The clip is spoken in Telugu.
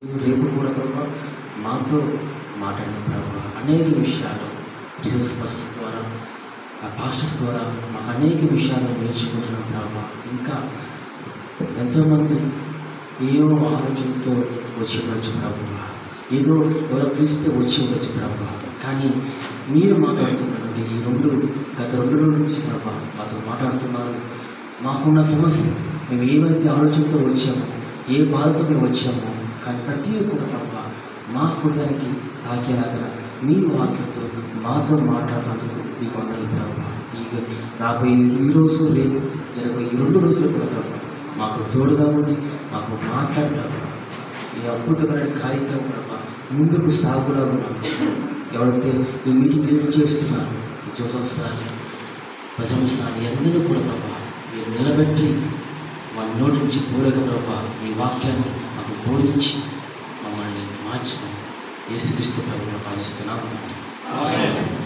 రేపు కూడా ప్రభా మాతో మాట్లాడిన ప్రభా అనేక విషయాలు జీసస్ బసస్ ద్వారా ఆ పాస్టర్స్ ద్వారా మాకు అనేక విషయాలు నేర్చుకుంటున్నాం ప్రభా ఇంకా ఎంతోమంది ఏవో ఆలోచనతో వచ్చి ఉండొచ్చు ప్రభు ఏదో ఎవరో పిలిస్తే వచ్చి ఉండొచ్చు ప్రభు కానీ మీరు మాట్లాడుతున్నారండి ఈ రెండు గత రెండు రోజుల నుంచి ప్రభా మాతో మాట్లాడుతున్నారు మాకున్న సమస్య మేము ఏవైతే ఆలోచనతో వచ్చామో ఏ బాధతో మేము వచ్చామో కానీ ప్రతి ఒక్కరు ప్రభా మా హృదయానికి తాకేలాగా మీ వాక్యంతో మాతో మాట్లాడుతున్నందుకు మీకు వందలు ప్రభా ఈ రాబోయే ఈ రోజు రేపు జరగబోయే ఈ రెండు రోజులు కూడా ప్రభా మాకు తోడుగా ఉండి మాకు మాట్లాడతారు ఈ అద్భుతమైన కార్యక్రమం ప్రభా ముందుకు సాగులా ఉన్నాం ఎవరైతే ఈ మీటింగ్ లీడ్ చేస్తున్నారు ఈ జోసఫ్ సాని ప్రసన్న సాని అందరూ కూడా ప్రభా మీరు నిలబెట్టి వాళ్ళ నోటి నుంచి పూరక ప్రభా మీ వాక్యాన్ని మాకు బోధించి మమ్మల్ని మార్చుకొని యేసుక్రీస్తు ప్రభుత్వం భావిస్తున్నాం తండ్రి